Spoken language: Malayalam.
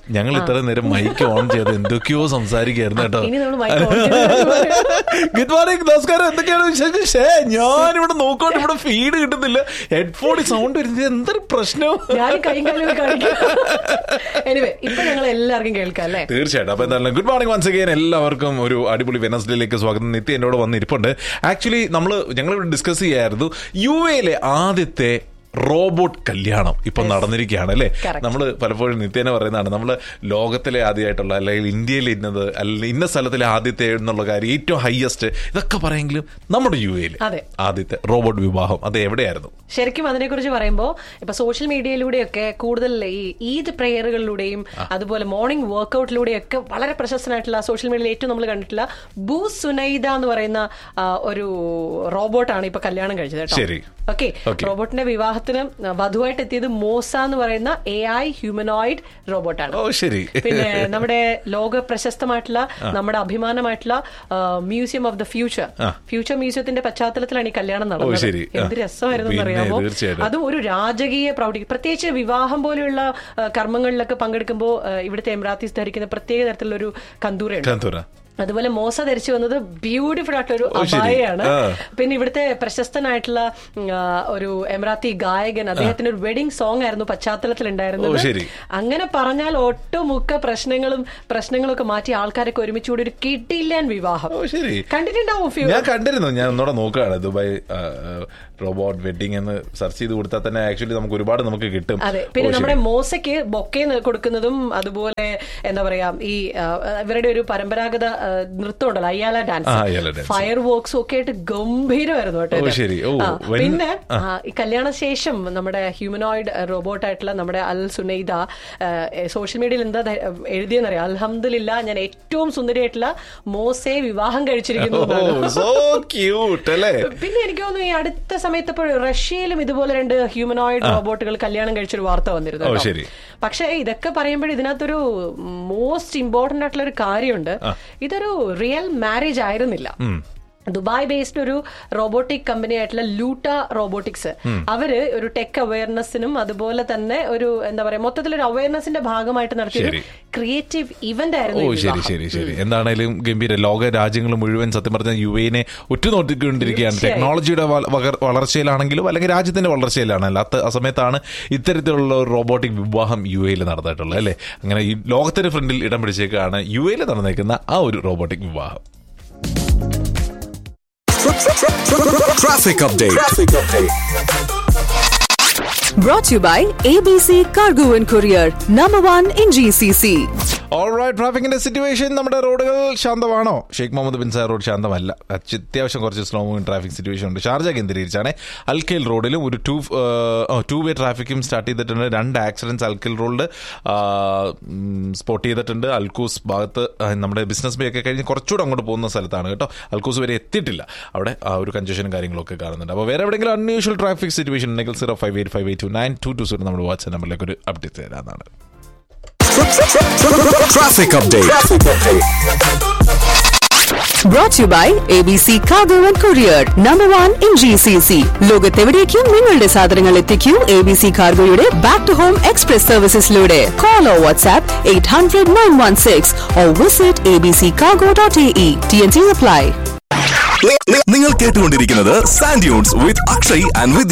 ഞങ്ങൾ ഇത്ര നേരം മൈക്ക് ഓൺ ചെയ്ത് എന്തൊക്കെയോ സംസാരിക്കായിരുന്നു കേട്ടോ ഇനി നമ്മൾ mic on ചെയ്ത് ഗുഡ് മോർണിംഗ് നമസ്കാരം എന്തൊക്കെയാണ് വിശേഷം ഷേ ഞാൻ ഇവിടെ നോക്കോണ്ട് ഇവിടെ ഫീഡ് കിട്ടുന്നില്ല ഹെഡ്ഫോണിൽ സൗണ്ട് വരുന്നത് എന്തൊരു പ്രശ്നം ഞാൻ കൈയും കാലും കാണിക്കാം എനിവേ ഇപ്പൊ ഞങ്ങൾ എല്ലാവർക്കും കേൾക്കാം അല്ലേ തീർച്ചയായിട്ടും അപ്പൊ എന്തായാലും ഗുഡ് മോർണിംഗ് വൺസ് അഗൈൻ എല്ലാവർക്കും ഒരു അടിപൊളി വെനസ്ഡേയിലേക്ക് സ്വാഗതം നിത്യ എന്നോട് വന്ന് ഇരിപ്പുണ്ട് ആക്ച്വലി നമ്മൾ ഞങ്ങൾ ഡിസ്കസ് ചെയ്യായിരുന്നു യു എയിലെ ആദ്യത്തെ റോബോട്ട് കല്യാണം ഇപ്പൊ നടന്നിരിക്കുകയാണ് അല്ലേ Correct. നമ്മൾ പലപ്പോഴും നിത്യേന പറയുന്നതാണ് നമ്മൾ ലോകത്തിലെ ആദ്യമായിട്ടുള്ള അല്ലെങ്കിൽ ഇന്ത്യയിൽ ഇന്നത് അല്ലെങ്കിൽ ഇന്ന സ്ഥലത്തിലെ ആദ്യത്തെ എന്നുള്ള കാര്യം ഏറ്റവും ഹയസ്റ്റ് ഇതൊക്കെ പറയെങ്കിലും നമ്മുടെ യു എയിൽ അതെ. ആദ്യത്തെ റോബോട്ട് വിവാഹം അത് എവിടെയായിരുന്നു ശരിക്കും അതിനെക്കുറിച്ച് പറയുമ്പോൾ ഇപ്പൊ സോഷ്യൽ മീഡിയയിലൂടെയൊക്കെ കൂടുതൽ ഈ ഈദ് പ്രേയറുകളിലൂടെയും അതുപോലെ മോർണിംഗ് വർക്കൗട്ടിലൂടെയൊക്കെ വളരെ പ്രശസ്തനായിട്ടുള്ള സോഷ്യൽ മീഡിയയിൽ ഏറ്റവും നമ്മൾ കണ്ടിട്ടുള്ള ബൂ സുനൈദ എന്ന് പറയുന്ന ആ, ഒരു റോബോട്ടാണ് ഇപ്പൊ കല്യാണം കഴിച്ചത് കേട്ടോ ശരി. Okay Okay. റോബോട്ടിന്റെ വിവാഹത്തിന് വധുവായിട്ട് എത്തിയത് മോസ എന്ന് പറയുന്ന എ ഐ ഹ്യൂമനോയിഡ് റോബോട്ടാണ് ഓ ശരി പിന്നെ നമ്മുടെ ലോക പ്രശസ്തമായിട്ടുള്ള നമ്മുടെ അഭിമാനമായിട്ടുള്ള മ്യൂസിയം ഓഫ് ദ ഫ്യൂച്ചർ ആ. ഫ്യൂച്ചർ മ്യൂസിയത്തിന്റെ പശ്ചാത്തലത്തിലാണ് ഈ കല്യാണം ഓ, നടന്നത് ശരി. ആ. എന്ത് രസമായിരുന്നു പിന്നെ, അറിയാമോ തീർച്ചയായിട്ടും. അതും ഒരു രാജകീയ പ്രൗഢി പ്രത്യേകിച്ച് വിവാഹം പോലെയുള്ള ആ, കർമ്മങ്ങളിലൊക്കെ പങ്കെടുക്കുമ്പോൾ ആ, ഇവിടുത്തെ എമിറാത്തീസ് ധരിക്കുന്ന പ്രത്യേക തരത്തിലുള്ള ഒരു കന്തൂരയുണ്ട് കാന്തൂര അതുപോലെ മോസ ധരിച്ചു വന്നത് ബ്യൂട്ടിഫുൾ ആയിട്ടുള്ള ഒരു ഓ, ശരി. അബായയാണ് ആ. പിന്നെ ഇവിടുത്തെ പ്രശസ്തനായിട്ടുള്ള ഉം, ആ, ഒരു എമിറാത്തി ഗായകൻ അദ്ദേഹത്തിന്റെ ഒരു വെഡിങ് സോങ് ആയിരുന്നു പശ്ചാത്തലത്തിൽ ഉണ്ടായിരുന്നത് ഓ, ശരി. അങ്ങനെ പറഞ്ഞാൽ ഒട്ടുമുക്ക പ്രശ്നങ്ങളും പ്രശ്നങ്ങളും ഒക്കെ മാറ്റി ആൾക്കാരൊക്കെ ഒരുമിച്ച് കൂടി ഒരു കിട്ടില്ലാൻ വിവാഹം ഓ ശരി കണ്ടിട്ടുണ്ടാവും ഫ്യൂ ഞാൻ കണ്ടിരുന്നു ഞാൻ ഒന്നുകൂടെ നോക്കുകയാണ് ദുബായ് റോബോട്ട് വെഡിങ് എന്ന് സെർച്ച് ചെയ്ത് കൊടുത്താൽ തന്നെ ആക്ച്വലി നമുക്ക് ഒരുപാട് നമുക്ക് കിട്ടും അതെ ഓ, പിന്നെ ശരി. നമ്മുടെ മോസയ്ക്ക് ബൊക്കെ കൊടുക്കുന്നതും അതുപോലെ എന്താ പറയാ ഈ ആ, ഇവരുടെ ഒരു പരമ്പരാഗത ആ, നൃത്തം ഉണ്ടല്ലോ അയ്യാല ആ, ഡാൻസ് അയ്യാല dance. ഫയർ വർക്ക്സും ഒക്കെ ആയിട്ട് ഗംഭീരമായിരുന്നു കേട്ടോ ഓ, ഇത്. ശരി. ഓ, ആ, when- പിന്നെ ആ, ഈ കല്യാണ ശേഷം നമ്മുടെ ഹ്യൂമനോയിഡ് റോബോട്ട് ആയിട്ടുള്ള നമ്മുടെ അൽ സുനൈദ സോഷ്യൽ മീഡിയയിൽ എന്താ ധ- എഴുതിയെന്നറിയാം അൽഹംദുലില്ല ഞാൻ ഏറ്റവും സുന്ദരിയായിട്ടുള്ള മോസെ വിവാഹം കഴിച്ചിരിക്കുന്നു എന്നാണ്. സോ ക്യൂട്ട് അല്ലേ പിന്നെ എനിക്ക് തോന്നുന്നു ഈ അടുത്ത സമയത്ത് ഇപ്പോൾ റഷ്യയിലും ഇതുപോലെ രണ്ട് ഹ്യൂമനോയിഡ് റോബോട്ടുകൾ കല്യാണം കഴിച്ചൊരു വാർത്ത വന്നിരുന്നു ഓ, കേട്ടോ. ശരി. പക്ഷേ ഇതൊക്കെ പറയുമ്പോൾ ഇതിനകത്തൊരു മോസ്റ്റ് ഇമ്പോർട്ടന്റ് ആയിട്ടുള്ള ഒരു കാര്യമുണ്ട് ഇതൊരു റിയൽ മാരേജ് ആയിരുന്നില്ല ദുബായ് ബേസ്ഡ് ഒരു റോബോട്ടിക് കമ്പനി ആയിട്ടുള്ള ലൂട്ട റോബോട്ടിക്സ് അവര് ഒരു ടെക് അവയർനെസ്സിനും അതുപോലെ തന്നെ ഒരു എന്താ പറയാ മൊത്തത്തിലൊരു അവയർനെസിന്റെ ഭാഗമായിട്ട് നടത്തിയ ശരി. ക്രിയേറ്റീവ് ഇവന്റ് ഓ ആയിരുന്നു ഈ ശരി വിവാഹം. ശരി ശരി എന്താണേലും ഗംഭീര ലോക രാജ്യങ്ങൾ മുഴുവൻ സത്യം പറഞ്ഞ യു എനെ ഉറ്റുനോക്കിക്കൊണ്ടിരിക്കുകയാണ് തീർച്ചയായും. ടെക്നോളജിയുടെ വ- വകർ- വളർച്ചയിലാണെങ്കിലും അല്ലെങ്കിൽ രാജ്യത്തിന്റെ വളർച്ചയിലാണ് അല്ലാത്ത ആ സമയത്താണ് ഇത്തരത്തിലുള്ള ഒരു റോബോട്ടിക് വിവാഹം യു എയിൽ നടന്നിട്ടുള്ളത് അല്ലേ അങ്ങനെ ഈ ലോകത്തിന്റെ ഫ്രണ്ടിൽ ഇടം പിടിച്ചേക്കാണ് യു എയിൽ നടന്നേക്കുന്ന ആ ഒരു റോബോട്ടിക് വിവാഹം Traffic update. Brought to you by ABC Cargo and Courier, number one in GCC. Alright ട്രാഫിക്കിന്റെ സിറ്റുവേഷൻ നമ്മുടെ റോഡുകൾ ശാന്തമാണോ ഷെയ്ഖ് മുഹമ്മദ് ബിൻ സാർ റോഡ് ശാന്തമല്ല അത്യ- അത്യാവശ്യം കുറച്ച് സ്ലോ മൂവിംഗ് ട്രാഫിക് സിറ്റുവേഷൻ ഉണ്ട് ഷാർജ കേന്ദ്രീകരിച്ചാണ് അൽക്കേൽ റോഡിലും ഒരു ടു ടു വേ ട്രാഫിക്കും സ്റ്റാർട്ട് ചെയ്തിട്ടുണ്ട് രണ്ട് ആക്സിഡൻസ് അൽക്കേൽ റോഡിൽ സ്പോട്ട് ചെയ്തിട്ടുണ്ട് അൽക്കൂസ് ഭാഗത്ത് ആ, നമ്മുടെ ബിസിനസ് ബേ ഒക്കെ കഴിഞ്ഞ് കുറച്ചുകൂടെ അങ്ങോട്ട് പോകുന്ന സ്ഥലത്താണ് കേട്ടോ അൽക്കൂസ് വരെ എത്തിയിട്ടില്ല അവിടെ ആ ഒരു കൺജഷനും കാര്യങ്ങളൊക്കെ കാണുന്നുണ്ട് അപ്പോൾ വേറെ എവിടെയെങ്കിലും അൺയൂഷ്വൽ ട്രാഫിക് സിറ്റുവേഷൻ ഉണ്ടെങ്കിൽ zero five eight five eight two nine two two zero നമ്മുടെ വാട്സ്ആപ്പ് നമ്പറിലേക്ക് ഒരു അപ്ഡേറ്റ് തരാനാണ് Traffic update. Brought to you by ABC Cargo and Courier, number one in GCC. ലോകത്തെവിടേക്കും നിങ്ങളുടെ സാധനങ്ങൾ എത്തിക്കൂ എ ബി സി കാർഗോയുടെ ബാക്ക് ടു ഹോം എക്സ്പ്രസ് സർവീസസിലൂടെ call or WhatsApp eight hundred nine one six or visit A B C cargo dot A E T N C apply നി- നി- നിങ്ങൾ കേട്ടുകൊണ്ടിരിക്കുന്നത് sand dunes with Akshay and Vidya